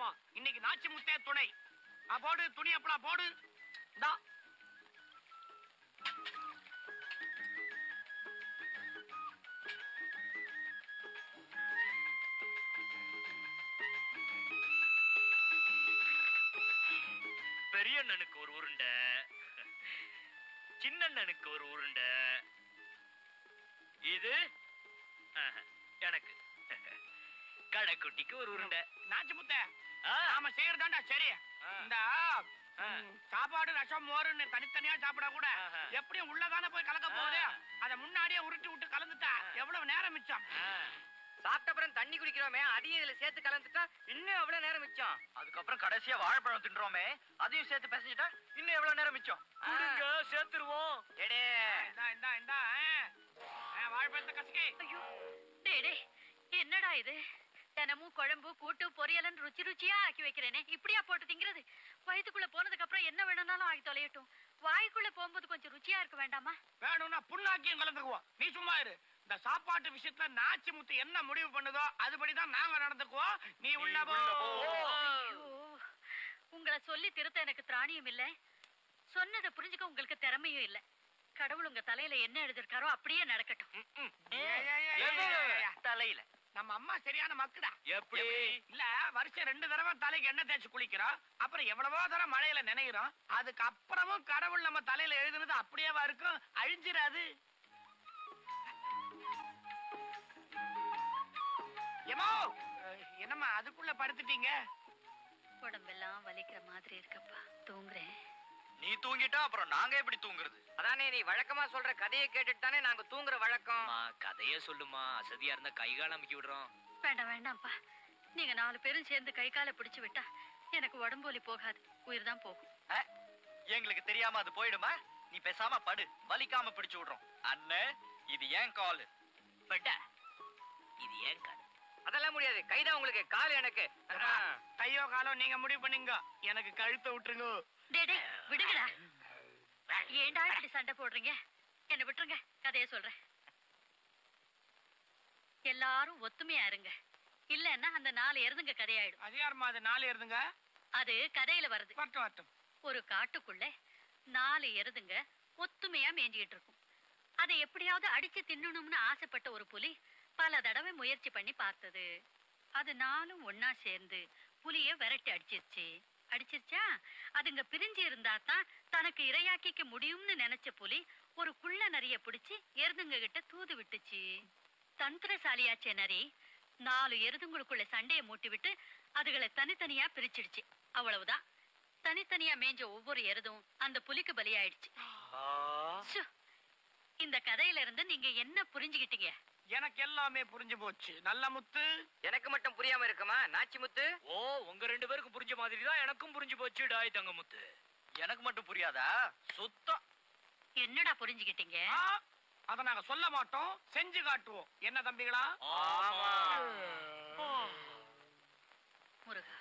பார்ப்போம் இன்னைக்கு நாச்சி முத்தே துணை ஆ, போடு துணி அப்பளா போடு இந்தா பெரியண்ணனுக்கு ஒரு உருண்டை சின்னண்ணனுக்கு ஒரு உருண்டை இது ஆஹா, எனக்கு கடைக்குட்டிக்கு ஒரு உருண்டை நாச்சி முத்தே ஆ, நாம செய்யறதாண்டா சரி ஆ. இந்த ஆ. ம், சாப்பாடு ரசம் மோருன்னு தனித்தனியா சாப்பிட கூட ஆஹா. எப்படியும் உள்ளதானே போய் கலக்க போகுது ஆ. அத முன்னாடியே உருட்டி விட்டு கலந்துட்டா எவ்வளவு நேரம் மிச்சம் ஆ. சாப்பிட்ட அப்புறம் தண்ணி குடிக்கிறோமே அதையும் இதுல சேர்த்து கலந்துட்டா இன்னும் எவ்வளவு நேரம் மிச்சம் அதுக்கப்புறம் கடைசியா வாழைப்பழம் தின்றோமே அதையும் சேர்த்து பிசைஞ்சிட்டா இன்னும் எவ்வளவு நேரம் மிச்சம் கொடுங்க சேர்த்துருவோம் எடே இந்தா இந்தா இந்தா ஆ. ஆ, வாழைப்பழத்தை கசக்கி ஐயோ டேய் டேய் என்னடா இது தினமும் குழம்பு கூட்டு பொரியலன்னு ருச்சி ருச்சியா ஆக்கி வைக்கிறேனே இப்படியா போட்டு திங்கிறது வயித்துக்குள்ள போனதுக்கு அப்புறம் என்ன வேணும்னாலும் ஆகி தொலையட்டும் வாய்க்குள்ள போகும்போது கொஞ்சம் ருச்சியா இருக்க வேண்டாமா வேணும்னா புண்ணாக்கியும் கலந்துக்குவோம் நீ சும்மா இரு இந்த சாப்பாட்டு விஷயத்துல நாச்சி முத்து என்ன முடிவு பண்ணுதோ அதுபடிதான் நாங்க நடந்துக்குவோம் நீ உள்ள போ ஐயோ உங்களை சொல்லி திருத்த எனக்கு திராணியும் இல்ல சொன்னதை புரிஞ்சுக்க உங்களுக்கு திறமையும் இல்ல கடவுள் உங்க தலையில என்ன எழுதிருக்காரோ அப்படியே நடக்கட்டும் ஏய், ஏய், ஏய், ஏய், ஏய், ஏய். தலையில நம்ம அம்மா சரியான மக்குடா எப்படி இல்ல வருஷம் ரெண்டு தடவை தலைக்கு எண்ணெய் தேய்ச்சி குளிக்கிறோம் அப்புறம் எவ்வளவோ தடவை மழையில நினைக்கிறோம் அதுக்கு அப்புறமும் கடவுள் நம்ம தலையில எழுதுனது அப்படியேவா இருக்கும் அழிஞ்சிராது ஏமோ அஹ், என்னம்மா அதுக்குள்ள படுத்துட்டீங்க உடம்பெல்லாம் வலிக்கிற மாதிரி இருக்கப்பா தூங்குறேன் நீ தூங்கிட்டா அப்புறம் நாங்க எப்படி தூங்குறது அதானே நீ வழக்கமா சொல்ற கதையை கேட்டுட்டு தானே நாங்க தூங்குற வழக்கம் அம்மா கதைய சொல்லுமா அசதியா இருந்தா கை கால் அமுக்கி விடுறோம் வேண்டாம் வேண்டாம்ப்பா நீங்க நாலு பேரும் சேர்ந்து கை காலை பிடிச்சு விட்டா எனக்கு உடம்பு வலி போகாது உயிர் தான் போகும் அஹ், எங்களுக்கு தெரியாம அது போயிடுமா நீ பேசாம படு வலிக்காம பிடிச்சு விடுறோம் அண்ணே இது ஏன் கால் பட்டா இது ஏன் கதை அதெல்லாம் முடியாது கைதான் உங்களுக்கு கால் எனக்கு அம்மா, கையோ காலோ நீங்க முடிவு பண்ணீங்க எனக்கு கழுத்தை விட்டுருங்க டேய் டேய் விடுங்கடா ஏன்டா இப்படி சண்டை போடுறீங்க என்ன விட்டுருங்க கதைய சொல்றேன் எல்லாரும் ஒத்துமையா இருங்க இல்லன்னா அந்த நாலு எருதுங்க கதையாயிடும் அது யாரும்மா அது நாலு இருந்துங்க அது கதையில வருது வரட்டும் வரட்டும் ஒரு காட்டுக்குள்ள நாலு எருதுங்க ஒத்துமையா மேய்ஞ்சிட்டு இருக்கும் அதை எப்படியாவது அடிச்சு தின்னணும்னு ஆசைப்பட்ட ஒரு புலி பல தடவை முயற்சி பண்ணி பார்த்தது அது நாலும் ஒன்னா சேர்ந்து புலிய விரட்டி அடிச்சிருச்சு அடிச்சிருச்சா அதுங்க பிரிஞ்சு இருந்தா தான் தனக்கு இரையாக்கிக்க முடியும்னு நினைச்ச புலி ஒரு குள்ள நரிய பிடிச்சு எருதுங்க கிட்ட தூது விட்டுச்சு தந்திரசாலியாச்சே நரி நாலு எருதுங்களுக்குள்ள சண்டையை மூட்டி விட்டு அதுகளை தனித்தனியா பிரிச்சிடுச்சு அவ்வளவுதான் தனித்தனியா மேய்ஞ்ச ஒவ்வொரு எருதும் அந்த புலிக்கு பலியாயிடுச்சு ச்சோ, இந்த கதையில இருந்து நீங்க என்ன புரிஞ்சுகிட்டீங்க எனக்கு எல்லாமே புரிஞ்சு போச்சு நல்ல முத்து எனக்கு மட்டும் புரியாம இருக்குமா நாச்சி முத்து ஓ உங்க ரெண்டு பேருக்கும் புரிஞ்ச மாதிரி தான் எனக்கும் புரிஞ்சு போச்சு டாய் தங்கமுத்து எனக்கு மட்டும் புரியாதா சுத்தம் என்னடா புரிஞ்சுகிட்டீங்க ஆ, அத நாங்க சொல்ல மாட்டோம் செஞ்சு காட்டுவோம் என்ன தம்பிகளா ஆமா முருகா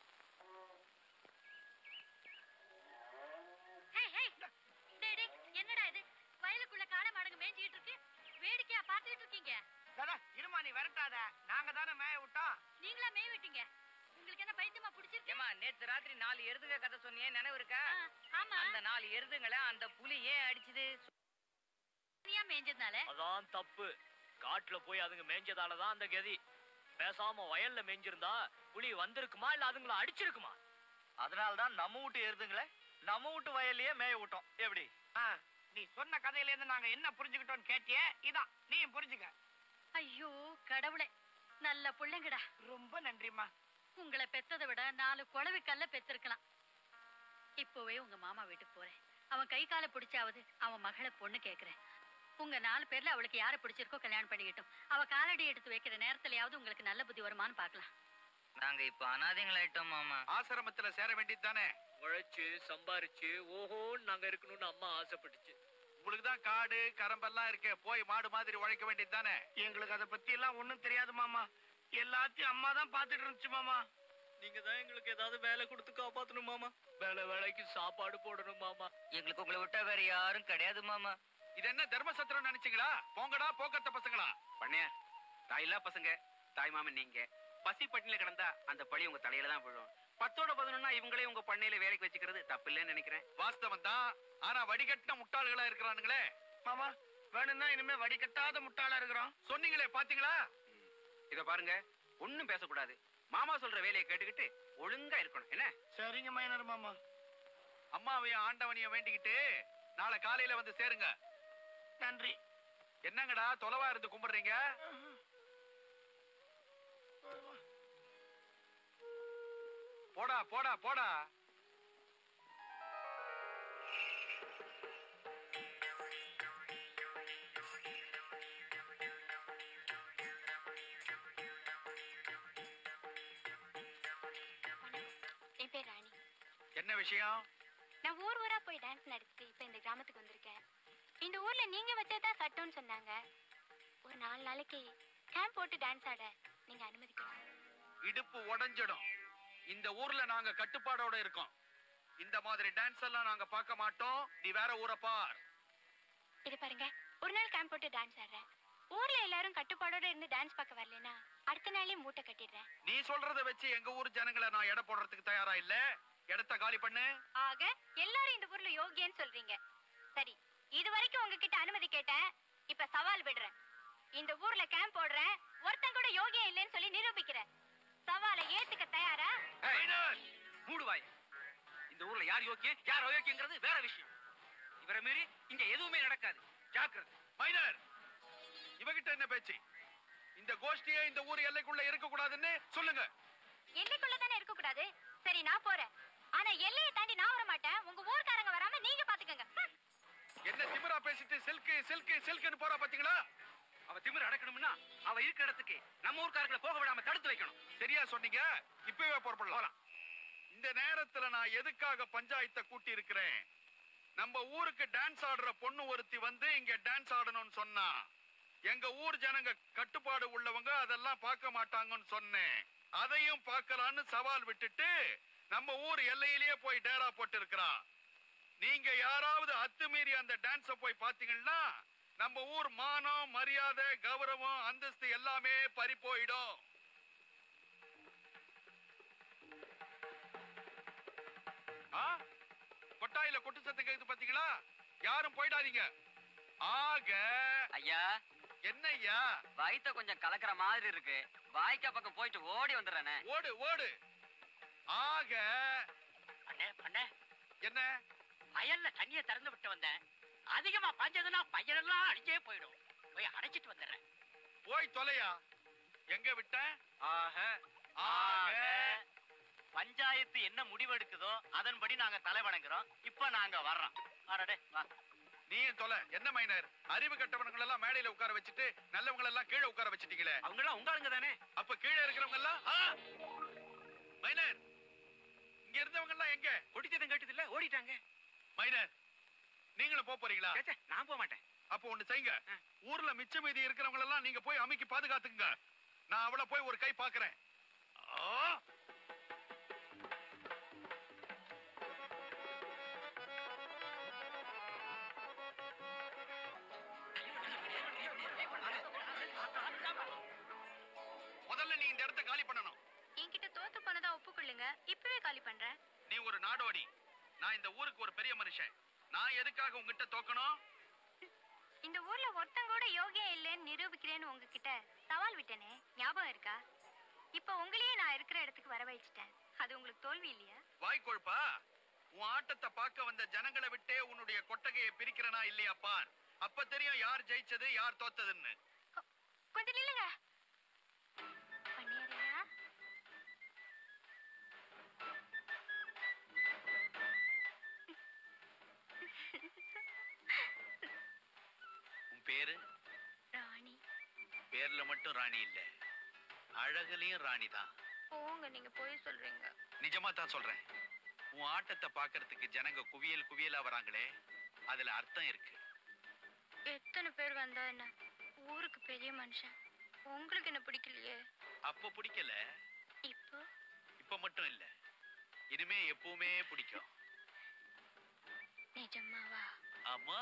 ஹேய், ஹேய். டேய், டேய், என்னடா இது வயலுக்குள்ள காளை மாடுங்க மேய்ஞ்சிட்டு இருக்கு வேடிக்கையா பார்த்துட்டு இருக்கீங்க தாதா, இருமா நீ விரட்டாத நாங்க தானே மேய விட்டோம் நீங்களா மேய் விட்டீங்க உங்களுக்கு என்ன பைத்தியமா பிடிச்சிருக்கு ஏமா நேத்து ராத்திரி நாலு எருதுங்க கதை சொன்னியே நினைவு இருக்கா ஆ, ஆமா அந்த நாலு எருதுங்களை அந்த புலி ஏன் அடிச்சுது தனியா மேய்ஞ்சதுனால அதான் தப்பு காட்டுல போய் அதுங்க மேய்ஞ்சதால தான் அந்த கதி பேசாம வயல்ல மேய்ஞ்சிருந்தா புலி வந்திருக்குமா இல்ல அதுங்கள அடிச்சிருக்குமா அதனாலதான் நம்ம வீட்டு எருதுங்களே நம்ம வீட்டு வயல்லயே மேய விட்டோம் எப்படி ஆ, நீ சொன்ன கதையில இருந்து நாங்க என்ன புரிஞ்சுக்கிட்டோம்னு கேட்டியே இதான் நீயும் புரிஞ்சுக்க ஐயோ கடவுளே நல்ல புள்ளைங்கடா ரொம்ப நன்றிம்மா உங்களை பெத்ததை விட நாலு குழவி கல்ல பெத்திருக்கலாம் இப்போவே உங்க மாமா வீட்டுக்கு போறேன் அவன் கை காலை பிடிச்சாவது அவன் மகளை பொண்ணு கேக்குறேன் உங்க நாலு பேர்ல அவளுக்கு யாரை பிடிச்சிருக்கோ கல்யாணம் பண்ணிக்கிட்டும் அவ காலடி எடுத்து வைக்கிற நேரத்துலயாவது உங்களுக்கு நல்ல புத்தி வருமான்னு பார்க்கலாம் நாங்க இப்ப அனாதைங்களாயிட்டோம் மாமா ஆசிரமத்துல சேர வேண்டியது தானே உழைச்சு சம்பாரிச்சு ஓஹோன்னு நாங்க இருக்கணும்னு அம்மா ஆசைப்பட்டுச்சு உங்களுக்கு தான் காடு கரம்பெல்லாம் இருக்கு போய் மாடு மாதிரி உழைக்க வேண்டியது தானே எங்களுக்கு அதை பத்தி எல்லாம் ஒண்ணும் தெரியாது மாமா எல்லாத்தையும் அம்மா தான் பாத்துட்டு இருந்துச்சு மாமா நீங்க தான் எங்களுக்கு ஏதாவது வேலை கொடுத்து காப்பாத்தணும் மாமா வேலை வேலைக்கு சாப்பாடு போடணும் மாமா எங்களுக்கு உங்களை விட்டா வேற யாரும் கிடையாது மாமா இது என்ன தர்மசத்திரம் நினைச்சீங்களா போங்கடா போக்கத்த பசங்களா பண்ணையா தாயில்லா பசங்க தாய் மாமன் நீங்க பசி பட்டினில கிடந்தா அந்த பழி உங்க தலையில தான் விழும் பத்தோட பதினொன்னா இவங்களே உங்க பண்ணையில வேலைக்கு வச்சுக்கிறது தப்பு இல்லைன்னு நினைக்கிறேன் வாஸ்தவம் தான் ஆனா வடிகட்டின முட்டாள்களா இருக்கிறானுங்களே மாமா வேணும்னா இனிமே வடிகட்டாத முட்டாளா இருக்கிறோம் சொன்னீங்களே பாத்தீங்களா இத பாருங்க ஒண்ணும் பேசக்கூடாது மாமா சொல்ற வேலையை கேட்டுக்கிட்டு ஒழுங்கா இருக்கணும் என்ன சரிங்க மைனர் மாமா அம்மாவையும் ஆண்டவனையும் வேண்டிக்கிட்டு நாளை காலையில வந்து சேருங்க நன்றி என்னங்கடா தொலைவா இருந்து கும்பிடுறீங்க போடா போடா போடா என் பேர் ராணி என்ன விஷயம் நான் ஊர் ஊரா போய் டான்ஸ் நடத்திட்டு இப்ப இந்த கிராமத்துக்கு வந்திருக்கேன் இந்த ஊர்ல நீங்க வச்சதான் சட்டம்னு சொன்னாங்க ஒரு நாலு நாளைக்கு கேம்ப் போட்டு டான்ஸ் ஆட நீங்க அனுமதிக்கணும் இடுப்பு உடைஞ்சிடும் இந்த ஊர்ல நாங்க கட்டுப்பாடோட இருக்கோம் இந்த மாதிரி டான்ஸ் எல்லாம் நாங்க பார்க்க மாட்டோம் நீ வேற ஊரை பார் இது பாருங்க ஒரு நாள் கேம்ப் போட்டு டான்ஸ் ஆடுறேன் ஊர்ல எல்லாரும் கட்டுப்பாடோட இருந்து டான்ஸ் பார்க்க வரலனா அடுத்த நாளே மூட்டை கட்டிடுறேன் நீ சொல்றத வச்சு எங்க ஊர் ஜனங்களை நான் எடை போடுறதுக்கு தயாரா இல்ல இடத்த காலி பண்ணு ஆக எல்லாரும் இந்த ஊர்ல யோகியன்னு சொல்றீங்க சரி இது வரைக்கும் உங்ககிட்ட அனுமதி கேட்டேன் இப்ப சவால் விடுறேன் இந்த ஊர்ல கேம்ப் போடுறேன் ஒருத்தன் கூட யோகியம் இல்லைன்னு சொல்லி நிரூபிக்கிறேன் சவாலை ஏத்துக்க தயாரா ஏய், மூடுவாய் இந்த ஊர்ல யார் யோக்கியம் யார் அயோக்கியங்கிறது வேற விஷயம் இவரை மீறி இங்க எதுவுமே நடக்காது ஜாக்கிரதை மைனர் இவகிட்ட என்ன பேச்சு இந்த கோஷ்டியே இந்த ஊர் எல்லைக்குள்ள இருக்க கூடாதுன்னு சொல்லுங்க எல்லைக்குள்ள தானே இருக்க கூடாது சரி நான் போறேன் ஆனா எல்லையை தாண்டி நான் வர மாட்டேன் உங்க ஊர்க்காரங்க வராம நீங்க பாத்துக்கங்க ஹம். என்ன திமிரா பேசிட்டு சில்கு சில்கு சில்குன்னு போறா பாத்தீங்களா அவ திமிர் அடக்கணும்னா அவ இருக்கிற இடத்துக்கு நம்ம ஊர்க்காரங்களை போக விடாம தடுத்து வைக்கணும் சரியா சொன்னீங்க இப்பவே புறப்படலாம் இந்த நேரத்துல நான் எதுக்காக பஞ்சாயத்தை கூட்டி இருக்கிறேன் நம்ம ஊருக்கு டான்ஸ் ஆடுற பொண்ணு ஒருத்தி வந்து இங்க டான்ஸ் ஆடணும்னு சொன்னா எங்க ஊர் ஜனங்க கட்டுப்பாடு உள்ளவங்க அதெல்லாம் பார்க்க மாட்டாங்கன்னு சொன்னேன் அதையும் பார்க்கலான்னு சவால் விட்டுட்டு நம்ம ஊர் எல்லையிலேயே போய் டேரா போட்டு இருக்கிறான் நீங்க யாராவது அத்துமீறி அந்த டான்ஸ போய் பாத்தீங்கன்னா நம்ம ஊர் மானம் மரியாதை கௌரவம் அந்தஸ்து எல்லாமே பறி போயிடும் ஆ? கொட்டாயில கொட்டு சத்தம் கேக்குது பாத்தீங்களா யாரும் போயிடாதீங்க ஆக ஐயா என்ன ஐயா வயித்த கொஞ்சம் கலக்கிற மாதிரி இருக்கு வாய்க்கா பக்கம் போயிட்டு ஓடி வந்துடுறேனே ஓடு ஓடு ஆக அண்ணே அண்ணே என்ன வயல்ல தண்ணிய திறந்து விட்டு வந்தேன் அதிகமா பாஞ்சதுன்னா பயிரெல்லாம் அடிச்சே போயிடும் போய் அடைச்சிட்டு வந்துடுறேன் போய் தொலையா எங்க விட்ட ஆக ஆக பஞ்சாயத்து என்ன முடிவெடுக்குதோ அதன்படி நாங்க தலை வணங்குறோம் இப்ப நாங்க வர்றோம் வாடா வா நீயும் தொலை என்ன மைனர் அறிவு கட்டவனுங்களை எல்லாம் மேடையில உட்கார வச்சுட்டு நல்லவங்களை எல்லாம் கீழே உட்கார வச்சிட்டீங்களே அவங்க எல்லாம் உங்க ஆளுங்க தானே அப்ப கீழே இருக்கிறவங்க எல்லாம் ஆ! மைனர் இங்க இருந்தவங்க எல்லாம் எங்க கொடிச்சதம் கேட்டது இல்ல ஓடிட்டாங்க மைனர் நீங்களும் போப் போறீங்களா சேச்சே, நான் போக மாட்டேன் அப்ப ஒண்ணு செய்யுங்க ஊர்ல மிச்ச மீதி இருக்கிறவங்க எல்லாம் நீங்க போய் அமைக்கி பாதுகாத்துக்குங்க நான் அவளை போய் ஒரு கை பாக்குறேன் ஆ! முதல்ல நீ இந்த இடத்த காலி பண்ணணும் என்கிட்ட தோத்து போனதா ஒப்புக்கொள்ளுங்க இப்பவே காலி பண்றேன் நீ ஒரு நாடோடி நான் இந்த ஊருக்கு ஒரு பெரிய மனுஷன் நான் எதுக்காக உங்ககிட்ட தோக்கணும் இந்த ஊர்ல ஒருத்தன் கூட யோகியம் இல்லைன்னு நிரூபிக்கிறேன்னு உங்ககிட்ட சவால் விட்டேனே ஞாபகம் இருக்கா இப்ப உங்களையே நான் இருக்கிற இடத்துக்கு வரவழைச்சிட்டேன் அது உங்களுக்கு தோல்வி இல்லையா வாய்க்கொழுப்பா உன் ஆட்டத்தை பார்க்க வந்த ஜனங்களை விட்டே உன்னுடைய கொட்டகையை பிரிக்கிறனா இல்லையாப்பா அப்ப தெரியும் யார் ஜெயிச்சது யார் தோத்ததுன்னு கொ- கொஞ்சம் நில்லுங்க பண்ணிடுறியா உன் பேரு ராணி பேர்ல மட்டும் ராணி இல்ல அழகுலயும் ராணி தான் போங்க நீங்க போய் சொல்றீங்க நிஜமா தான் சொல்றேன் உன் ஆட்டத்தை பார்க்கறதுக்கு ஜனங்க குவியல் குவியலா வராங்களே அதுல அர்த்தம் இருக்கு எத்தனை பேர் வந்தா என்ன ஊருக்கு பெரிய மனுஷன் உங்களுக்கு என்ன பிடிக்கலையே அப்ப பிடிக்கல இப்போ இப்ப மட்டும் இல்ல இனிமே எப்பவுமே பிடிக்கும் நிஜமாவா ஆமா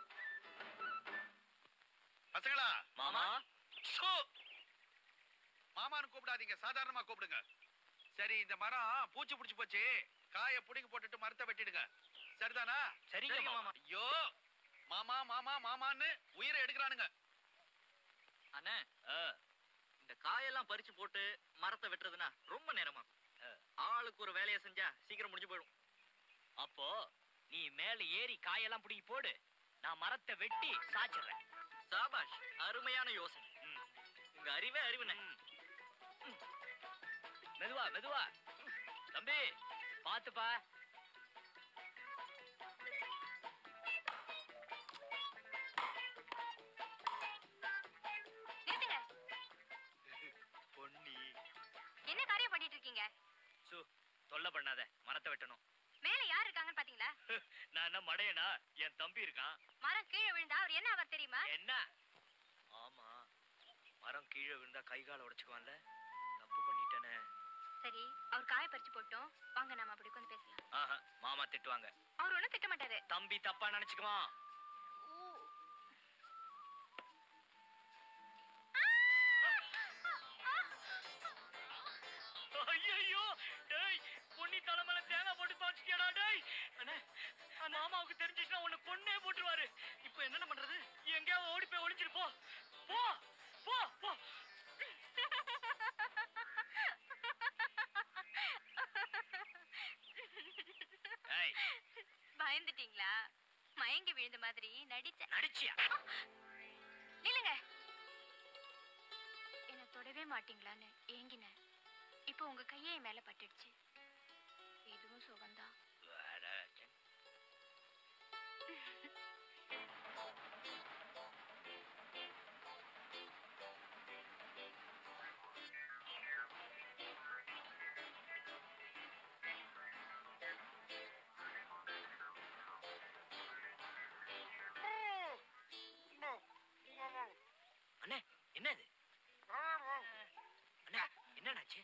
பசங்களா மாமா சோ மாமான்னு கூப்பிடாதீங்க சாதாரணமா கூப்பிடுங்க சரி இந்த மரம் பூச்சி புடிச்சு போச்சு காய புடிங்கி போட்டுட்டு மரத்தை வெட்டிடுங்க சரிதானா சரிங்க மாமா ஐயோ மாமா மாமா மாமான்னு உயிரை எடுக்கிறானுங்க அண்ணே ஆ, இந்த காயெல்லாம் பறிச்சு போட்டு மரத்தை வெட்டுறதுன்னா ரொம்ப நேரமா ஆளுக்கு ஒரு வேலையை செஞ்சா சீக்கிரம் முடிஞ்சு போயிடும் அப்போ நீ மேல ஏறி காயெல்லாம் பிடிங்கி போடு நான் மரத்தை வெட்டி சாச்சிடுறேன் சாபாஷ் அருமையான யோசனை ம். உங்க அறிவே அறிவுனே மெதுவா மெதுவா தம்பி பாத்துப்பா நிறுத்துங்க பொன்னி என்ன காரியம் பண்ணிட்டு இருக்கீங்க சு தொல்லை பண்ணாத மரத்தை வெட்டணும் மேல யார் இருக்காங்கன்னு பாத்தீங்களா நான் என்ன மடையனா என் தம்பி இருக்கான் மரம் கீழே விழுந்தா அவர் என்ன அவர் தெரியுமா என்ன ஆமா மரம் கீழே விழுந்தா கை கால உடைச்சுக்குவான்ல தப்பு பண்ணிட்டேனே சரி அவர் காய பறிச்சு போட்டோம் வாங்க நாம அப்படி உட்காந்து பேசலாம் ஆஹா மாமா திட்டுவாங்க அவர் ஒண்ணும் திட்ட மாட்டாரு தம்பி தப்பா நினைச்சுக்குவான் ஐயோ டேய் பொன்னி தலைமையில தேங்காய் போட்டு துவச்சிட்டியாடா டேய் அண்ணே மாமாவுக்கு தெரிஞ்சிச்சுன்னா உன்னை கொன்னே போட்டுருவாரு இப்போ என்னென்ன பண்றது எங்கேயாவது ஓடி போய் ஒளிஞ்சிரு போ போ போ போ ஏய் பயந்துட்டீங்களா மயங்கி விழுந்த மாதிரி நடிச்சேன் நடிச்சியா நில்லுங்க என்ன தொடவே மாட்டீங்களான்னு ஏங்கினேன் இப்போ உங்க கையே என் மேல பட்டுடுச்சு இதுவும் சுகம்தான் அண்ணே என்னது அண்ணே என்னடாச்சு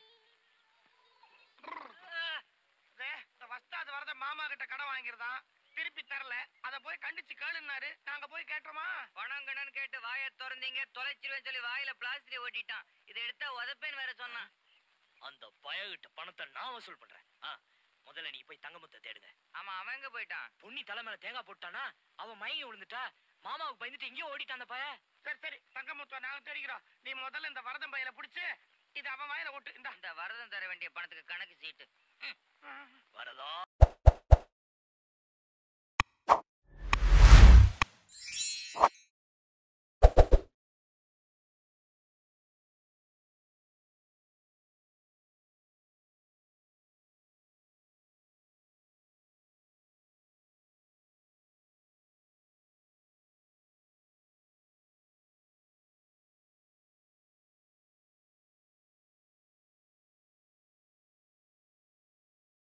இதே, இந்த வஸ்தாது வரத மாமா கிட்ட கடன் வாங்கிருந்தான் திருப்பி தரல அத போய் கண்டிச்சு கேளுன்னாரு நாங்க போய் கேட்டோமா பணம் கடன் கேட்டு வாயை திறந்தீங்க தொலைச்சிருவேன் சொல்லி வாயில பிளாஸ்டிக் ஓட்டிட்டான் இதை எடுத்தா உதப்பேன்னு வேற சொன்னான் அந்த பயகிட்ட பணத்தை நான் வசூல் பண்றேன் ஆ, முதல்ல நீ போய் தங்கமுத்தை தேடுங்க ஆமா அவன் எங்க போயிட்டான் பொன்னி தலை மேல தேங்காய் போட்டானா அவன் மயங்கி விழுந்துட்டா மாமாவுக்கு பயந்துட்டு எங்கேயோ ஓடிட்டான் அந்த பய சரி சரி தங்கமுத்துவ நாங்க தெரிகிறோம் நீ முதல்ல இந்த வரதம் பையில புடிச்சு இது அவன் வாயில ஓட்டு இந்த இந்த வரதம் தர வேண்டிய பணத்துக்கு கணக்கு சீட்டு வரதா